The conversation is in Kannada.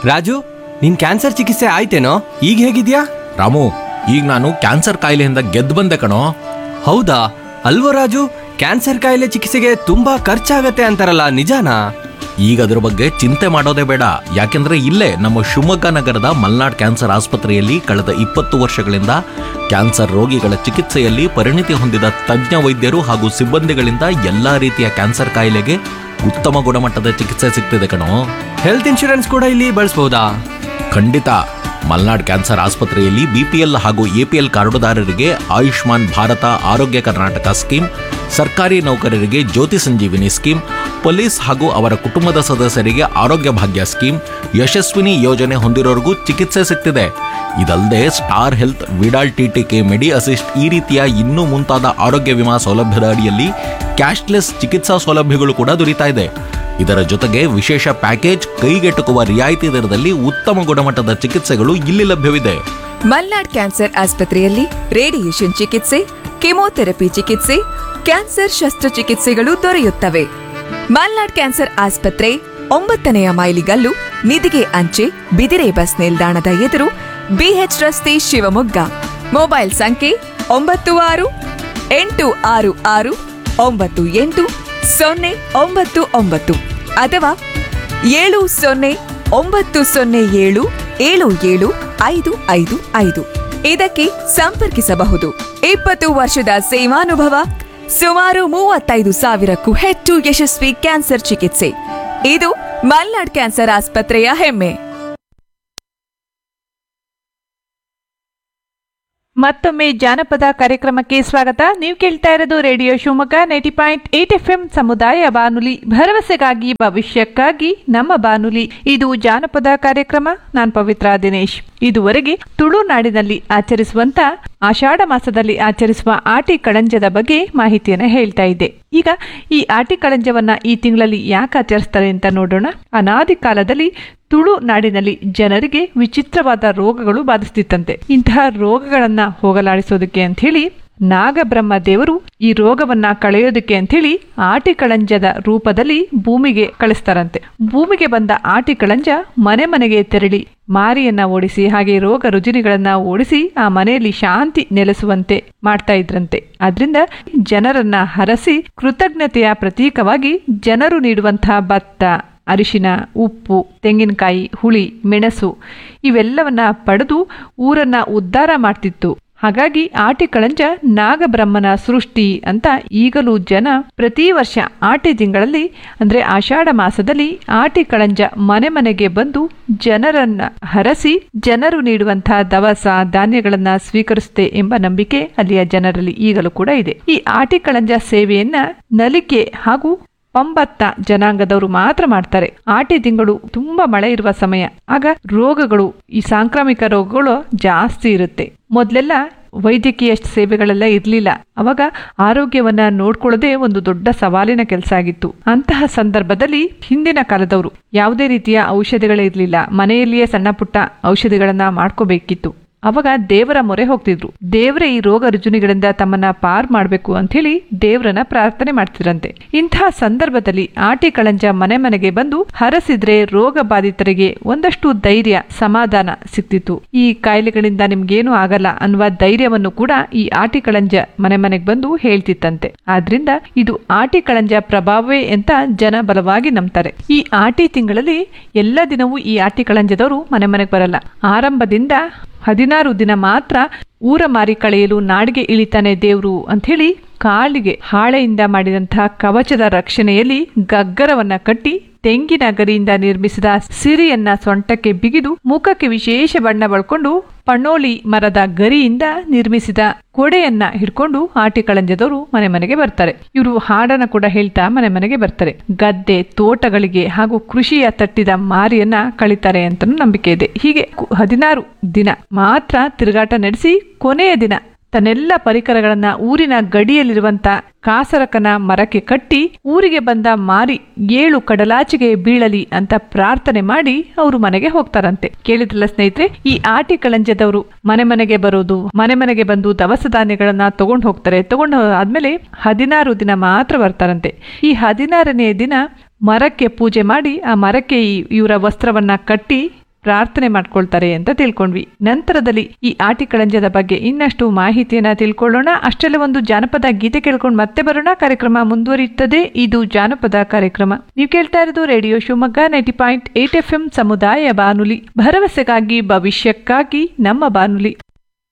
ರಾಜು ನಿನ್ ಕ್ಯಾನ್ಸರ್ ಚಿಕಿತ್ಸೆ ಆಯ್ತೇನೋ ಈಗ ಹೇಗಿದ್ಯಾ ರಾಮು ಈಗ ನಾನು ಕ್ಯಾನ್ಸರ್ ಕಾಯಿಲೆಯಿಂದ ಗೆದ್ದು ಬಂದೆ ಕಣೋ ಹೌದಾ ಅಲ್ವೋ ರಾಜು ಕ್ಯಾನ್ಸರ್ ಕಾಯಿಲೆ ಚಿಕಿತ್ಸೆಗೆ ತುಂಬಾ ಖರ್ಚಾಗತ್ತೆ ಅಂತಾರಲ್ಲ ನಿಜಾನಾ ಈಗ ಅದ್ರ ಬಗ್ಗೆ ಚಿಂತೆ ಮಾಡೋದೇ ಬೇಡ ಯಾಕೆಂದ್ರೆ ಇಲ್ಲೇ ನಮ್ಮ ಶಿವಮೊಗ್ಗ ನಗರದ ಮಲ್ನಾಡ್ ಕ್ಯಾನ್ಸರ್ ಆಸ್ಪತ್ರೆಯಲ್ಲಿ ಕಳೆದ ಇಪ್ಪತ್ತು ವರ್ಷಗಳಿಂದ ಕ್ಯಾನ್ಸರ್ ರೋಗಿಗಳ ಚಿಕಿತ್ಸೆಯಲ್ಲಿ ಪರಿಣಿತಿ ಹೊಂದಿದ ತಜ್ಞ ವೈದ್ಯರು ಹಾಗೂ ಸಿಬ್ಬಂದಿಗಳಿಂದ ಎಲ್ಲಾ ರೀತಿಯ ಕ್ಯಾನ್ಸರ್ ಕಾಯಿಲೆಗೆ ಉತ್ತಮ ಗುಣಮಟ್ಟದ ಚಿಕಿತ್ಸೆ ಸಿಗ್ತಿದೆ ಕಣೋ ಹೆಲ್ತ್ ಇನ್ಶೂರೆನ್ಸ್ ಕೂಡ ಇಲ್ಲಿ ಬಳಸ್ಬೋದಾ ಖಂಡಿತ ಮಲ್ನಾಡ್ ಕ್ಯಾನ್ಸರ್ ಆಸ್ಪತ್ರೆಯಲ್ಲಿ ಬಿಪಿಎಲ್ ಹಾಗೂ ಎಪಿಎಲ್ ಕಾರ್ಡುದಾರರಿಗೆ ಆಯುಷ್ಮಾನ್ ಭಾರತ ಆರೋಗ್ಯ ಕರ್ನಾಟಕ ಸ್ಕೀಮ್ ಸರ್ಕಾರಿ ನೌಕರರಿಗೆ ಜ್ಯೋತಿ ಸಂಜೀವಿನಿ ಸ್ಕೀಮ್ ಪೊಲೀಸ್ ಹಾಗೂ ಅವರ ಕುಟುಂಬದ ಸದಸ್ಯರಿಗೆ ಆರೋಗ್ಯ ಭಾಗ್ಯ ಸ್ಕೀಮ್ ಯಶಸ್ವಿನಿ ಯೋಜನೆ ಹೊಂದಿರೋರಿಗೂ ಚಿಕಿತ್ಸೆ ಸಿಗ್ತಿದೆ ಇದಲ್ಲದೆ Star Health Vidal TTK Medi Assist ಈ ರೀತಿಯ ಇನ್ನೂ ಮುಂತಾದ ಆರೋಗ್ಯ ವಿಮಾ ಸೌಲಭ್ಯದ ಅಡಿಯಲ್ಲಿ ಕ್ಯಾಶ್ಲೆಸ್ ಚಿಕಿತ್ಸಾ ಸೌಲಭ್ಯಗಳು ಕೂಡ ದೊರೀತಾ ಇದೆ ಇದರ ಜೊತೆಗೆ ವಿಶೇಷ ಪ್ಯಾಕೇಜ್ ಕೈಗೆಟುಕುವ ರಿಯಾಯಿತಿ ದರದಲ್ಲಿ ಉತ್ತಮ ಗುಣಮಟ್ಟದ ಚಿಕಿತ್ಸೆಗಳು ಇಲ್ಲಿ ಲಭ್ಯವಿದೆ ಮಲ್ನಾಡ್ ಕ್ಯಾನ್ಸರ್ ಆಸ್ಪತ್ರೆಯಲ್ಲಿ ರೇಡಿಯೇಷನ್ ಚಿಕಿತ್ಸೆ ಕೆಮೊಥೆರಪಿ ಚಿಕಿತ್ಸೆ ಕ್ಯಾನ್ಸರ್ ಶಸ್ತ್ರಚಿಕಿತ್ಸೆಗಳು ದೊರೆಯುತ್ತವೆ ಮಲ್ನಾಡ್ ಕ್ಯಾನ್ಸರ್ ಆಸ್ಪತ್ರೆ ಒಂಬತ್ತನೆಯ ಮೈಲಿಗಲ್ಲು ನಿಧಿಗೆ ಅಂಚೆ ಬಿದಿರೆ ಬಸ್ ನಿಲ್ದಾಣದ ಎದುರು ಬಿಎಚ್ ರಸ್ತೆ ಶಿವಮೊಗ್ಗ ಮೊಬೈಲ್ ಸಂಖ್ಯೆ ಒಂಬತ್ತು ಆರು ಎಂಟು ಆರು ಆರು ಒಂಬತ್ತು ಎಂಟು ಸೊನ್ನೆ ಒಂಬತ್ತು ಒಂಬತ್ತು ಅಥವಾ ಏಳು ಸೊನ್ನೆ ಒಂಬತ್ತು ಸೊನ್ನೆ ಏಳು ಏಳು ಏಳು ಐದು ಐದು ಐದು ಇದಕ್ಕೆ ಸಂಪರ್ಕಿಸಬಹುದು ಇಪ್ಪತ್ತು ವರ್ಷದ ಸೇವಾನುಭವ ಸುಮಾರು ಮೂವತ್ತೈದು ಸಾವಿರಕ್ಕೂ ಹೆಚ್ಚು ಯಶಸ್ವಿ ಕ್ಯಾನ್ಸರ್ ಚಿಕಿತ್ಸೆ ಇದು ಮಲ್ನಾಡ್ ಕ್ಯಾನ್ಸರ್ ಆಸ್ಪತ್ರೆಯ ಹೆಮ್ಮೆ ಮತ್ತೊಮ್ಮೆ ಜಾನಪದ ಕಾರ್ಯಕ್ರಮಕ್ಕೆ ಸ್ವಾಗತ ನೀವು ಕೇಳ್ತಾ ಇರೋದು radio Shivamogga ninety point eight F M ಸಮುದಾಯ ಬಾನುಲಿ ಭರವಸೆಗಾಗಿ ಭವಿಷ್ಯಕ್ಕಾಗಿ ನಮ್ಮ ಬಾನುಲಿ ಇದು ಜಾನಪದ ಕಾರ್ಯಕ್ರಮ ನಾನ್ ಪವಿತ್ರ ದಿನೇಶ್ ಇದುವರೆಗೆ ತುಳುನಾಡಿನಲ್ಲಿ ಆಚರಿಸುವಂತ ಆಷಾಢ ಮಾಸದಲ್ಲಿ ಆಚರಿಸುವ ಆಟಿ ಕಳಂಜದ ಬಗ್ಗೆ ಮಾಹಿತಿಯನ್ನ ಹೇಳ್ತಾ ಇದ್ದೆ ಈಗ ಈ ಆಟಿ ಕಳಂಜವನ್ನ ಈ ತಿಂಗಳಲ್ಲಿ ಯಾಕೆ ಆಚರಿಸ್ತಾರೆ ಅಂತ ನೋಡೋಣ ಅನಾದಿ ಕಾಲದಲ್ಲಿ ತುಳು ನಾಡಿನಲ್ಲಿ ಜನರಿಗೆ ವಿಚಿತ್ರವಾದ ರೋಗಗಳು ಬಾಧಿಸ್ತಿತ್ತಂತೆ ಇಂತಹ ರೋಗಗಳನ್ನ ಹೋಗಲಾಡಿಸೋದಕ್ಕೆ ಅಂತ ಹೇಳಿ ನಾಗಬ್ರಹ್ಮ ದೇವರು ಈ ರೋಗವನ್ನ ಕಳೆಯೋದಕ್ಕೆ ಅಂಥೇಳಿ ಆಟಿ ಕಳಂಜದ ರೂಪದಲ್ಲಿ ಭೂಮಿಗೆ ಕಳಿಸ್ತಾರಂತೆ ಭೂಮಿಗೆ ಬಂದ ಆಟಿ ಕಳಂಜ ಮನೆ ಮನೆಗೆ ತೆರಳಿ ಮಾರಿಯನ್ನ ಓಡಿಸಿ ಹಾಗೆ ರೋಗ ರುಜಿನಿಗಳನ್ನ ಓಡಿಸಿ ಆ ಮನೆಯಲ್ಲಿ ಶಾಂತಿ ನೆಲೆಸುವಂತೆ ಮಾಡ್ತಾ ಇದ್ರಂತೆ ಆದ್ರಿಂದ ಜನರನ್ನ ಹರಸಿ ಕೃತಜ್ಞತೆಯ ಪ್ರತೀಕವಾಗಿ ಜನರು ನೀಡುವಂತಹ ಭತ್ತ ಅರಿಶಿನ ಉಪ್ಪು ತೆಂಗಿನಕಾಯಿ ಹುಳಿ ಮೆಣಸು ಇವೆಲ್ಲವನ್ನ ಪಡೆದು ಊರನ್ನ ಉದ್ಧಾರ ಮಾಡ್ತಿತ್ತು ಹಾಗಾಗಿ ಆಟಿ ಕಳಂಜ ನಾಗಬ್ರಹ್ಮನ ಸೃಷ್ಟಿ ಅಂತ ಈಗಲೂ ಜನ ಪ್ರತಿ ವರ್ಷ ಆಟಿ ತಿಂಗಳಲ್ಲಿ ಅಂದ್ರೆ ಆಷಾಢ ಮಾಸದಲ್ಲಿ ಆಟಿ ಕಳಂಜ ಮನೆ ಮನೆಗೆ ಬಂದು ಜನರನ್ನ ಹರಸಿ ಜನರು ನೀಡುವಂತಹ ದವಸ ಧಾನ್ಯಗಳನ್ನ ಸ್ವೀಕರಿಸುತ್ತೆ ಎಂಬ ನಂಬಿಕೆ ಅಲ್ಲಿಯ ಜನರಲ್ಲಿ ಈಗಲೂ ಕೂಡ ಇದೆ ಈ ಆಟಿ ಕಳಂಜ ಸೇವೆಯನ್ನ ನಲಿಕೆ ಹಾಗೂ ಪಂಬತ್ತ ಜನಾಂಗದವರು ಮಾತ್ರ ಮಾಡ್ತಾರೆ ಆಟಿ ತಿಂಗಳು ತುಂಬಾ ಮಳೆ ಇರುವ ಸಮಯ ಆಗ ರೋಗಗಳು ಈ ಸಾಂಕ್ರಾಮಿಕ ರೋಗಗಳು ಜಾಸ್ತಿ ಇರುತ್ತೆ ಮೊದಲೆಲ್ಲ ವೈದ್ಯಕೀಯ ಸೇವೆಗಳೆಲ್ಲ ಇರಲಿಲ್ಲ ಅವಾಗ ಆರೋಗ್ಯವನ್ನ ನೋಡ್ಕೊಳ್ಳೋದೇ ಒಂದು ದೊಡ್ಡ ಸವಾಲಿನ ಕೆಲಸ ಆಗಿತ್ತು ಅಂತಹ ಸಂದರ್ಭದಲ್ಲಿ ಹಿಂದಿನ ಕಾಲದವರು ಯಾವುದೇ ರೀತಿಯ ಔಷಧಿಗಳೇ ಇರಲಿಲ್ಲ ಮನೆಯಲ್ಲಿಯೇ ಸಣ್ಣ ಪುಟ್ಟ ಔಷಧಿಗಳನ್ನ ಮಾಡ್ಕೋಬೇಕಿತ್ತು ಅವಾಗ ದೇವರ ಮೊರೆ ಹೋಗ್ತಿದ್ರು ದೇವರೇ ಈ ರೋಗ ರುಜುನಿಗಳಿಂದ ತಮ್ಮನ್ನ ಪಾರ್ ಮಾಡಬೇಕು ಅಂತ ಹೇಳಿ ದೇವರನ್ನ ಪ್ರಾರ್ಥನೆ ಮಾಡ್ತಿದ್ರಂತೆ ಇಂತಹ ಸಂದರ್ಭದಲ್ಲಿ ಆಟಿ ಕಳಂಜ ಮನೆ ಮನೆಗೆ ಬಂದು ಹರಸಿದ್ರೆ ರೋಗ ಬಾಧಿತರಿಗೆ ಒಂದಷ್ಟು ಧೈರ್ಯ ಸಮಾಧಾನ ಸಿಕ್ತಿತ್ತು ಈ ಕಾಯಿಲೆಗಳಿಂದ ನಿಮ್ಗೇನು ಆಗಲ್ಲ ಅನ್ನುವ ಧೈರ್ಯವನ್ನು ಕೂಡ ಈ ಆಟಿ ಕಳಂಜ ಮನೆ ಮನೆಗೆ ಬಂದು ಹೇಳ್ತಿತ್ತಂತೆ ಆದ್ರಿಂದ ಇದು ಆಟಿ ಕಳಂಜ ಪ್ರಭಾವವೇ ಅಂತ ಜನ ಬಲವಾಗಿ ನಂಬ್ತಾರೆ ಈ ಆಟಿ ತಿಂಗಳಲ್ಲಿ ಎಲ್ಲ ದಿನವೂ ಈ ಆಟಿ ಕಳಂಜದವರು ಮನೆ ಮನೆಗೆ ಬರಲ್ಲ ಆರಂಭದಿಂದ ಹದಿನಾರು ದಿನ ಮಾತ್ರ ಊರ ಮಾರಿ ಕಳೆಯಲು ನಾಡಿಗೆ ಇಳಿತಾನೆ ದೇವ್ರು ಅಂಥೇಳಿ ಕಾಲಿಗೆ ಹಾಳೆಯಿಂದ ಮಾಡಿದಂತಹ ಕವಚದ ರಕ್ಷಣೆಯಲ್ಲಿ ಗಗ್ಗರವನ್ನ ಕಟ್ಟಿ ತೆಂಗಿನ ಗರಿಯಿಂದ ನಿರ್ಮಿಸಿದ ಸಿರಿಯನ್ನ ಸೊಂಟಕ್ಕೆ ಬಿಗಿದು ಮುಖಕ್ಕೆ ವಿಶೇಷ ಬಣ್ಣ ಬಳ್ಕೊಂಡು ಪಣೋಳಿ ಮರದ ಗರಿಯಿಂದ ನಿರ್ಮಿಸಿದ ಕೊಡೆಯನ್ನ ಹಿಡ್ಕೊಂಡು ಆಟಿ ಕಳಂಜದವರು ಮನೆ ಮನೆಗೆ ಬರ್ತಾರೆ ಇವರು ಹಾಡನ್ನ ಕೂಡ ಹೇಳ್ತಾ ಮನೆ ಮನೆಗೆ ಬರ್ತಾರೆ ಗದ್ದೆ ತೋಟಗಳಿಗೆ ಹಾಗೂ ಕೃಷಿಯ ತಟ್ಟಿದ ಮಾರಿಯನ್ನ ಕಳಿತಾರೆ ಅಂತ ನಂಬಿಕೆ ಇದೆ ಹೀಗೆ ಕು- ಹದಿನಾರು ದಿನ ಮಾತ್ರ ತಿರುಗಾಟ ನಡೆಸಿ ಕೊನೆಯ ದಿನ ತನ್ನೆಲ್ಲ ಪರಿಕರಗಳನ್ನ ಊರಿನ ಗಡಿಯಲ್ಲಿರುವಂತ ಕಾಸರಕನ ಮರಕ್ಕೆ ಕಟ್ಟಿ ಊರಿಗೆ ಬಂದ ಮಾರಿ ಏಳು ಕಡಲಾಚಿಗೆ ಬೀಳಲಿ ಅಂತ ಪ್ರಾರ್ಥನೆ ಮಾಡಿ ಅವರು ಮನೆಗೆ ಹೋಗ್ತಾರಂತೆ ಕೇಳಿದ್ರಲ್ಲ ಸ್ನೇಹಿತರೆ ಈ ಆಟಿ ಕಳಂಜದವರು ಮನೆ ಮನೆಗೆ ಬರೋದು ಮನೆ ಮನೆಗೆ ಬಂದು ದವಸ ಧಾನ್ಯಗಳನ್ನ ತಗೊಂಡು ಹೋಗ್ತಾರೆ ತಗೊಂಡು ಆದ್ಮೇಲೆ ಹದಿನಾರು ದಿನ ಮಾತ್ರ ಬರ್ತಾರಂತೆ ಈ ಹದಿನಾರನೇ ದಿನ ಮರಕ್ಕೆ ಪೂಜೆ ಮಾಡಿ ಆ ಮರಕ್ಕೆ ಈ- ಇವರ ವಸ್ತ್ರವನ್ನ ಕಟ್ಟಿ ಪ್ರಾರ್ಥನೆ ಮಾಡ್ಕೊಳ್ತಾರೆ ಅಂತ ತಿಳ್ಕೊಂಡ್ವಿ ನಂತರದಲ್ಲಿ ಈ ಆಟಿಕಳಂಜದ ಬಗ್ಗೆ ಇನ್ನಷ್ಟು ಮಾಹಿತಿಯನ್ನ ತಿಳ್ಕೊಳ್ಳೋಣ ಅಷ್ಟರಲ್ಲಿ ಒಂದು ಜಾನಪದ ಗೀತೆ ಕೇಳ್ಕೊಂಡು ಮತ್ತೆ ಬರೋಣ ಕಾರ್ಯಕ್ರಮ ಮುಂದುವರಿಯುತ್ತದೆ ಇದು ಜಾನಪದ ಕಾರ್ಯಕ್ರಮ ನೀವು ಕೇಳ್ತಾ ಇರೋದು radio Shivamogga ninety point eight F M ಸಮುದಾಯ ಬಾನುಲಿ ಭರವಸೆಗಾಗಿ ಭವಿಷ್ಯಕ್ಕಾಗಿ ನಮ್ಮ ಬಾನುಲಿ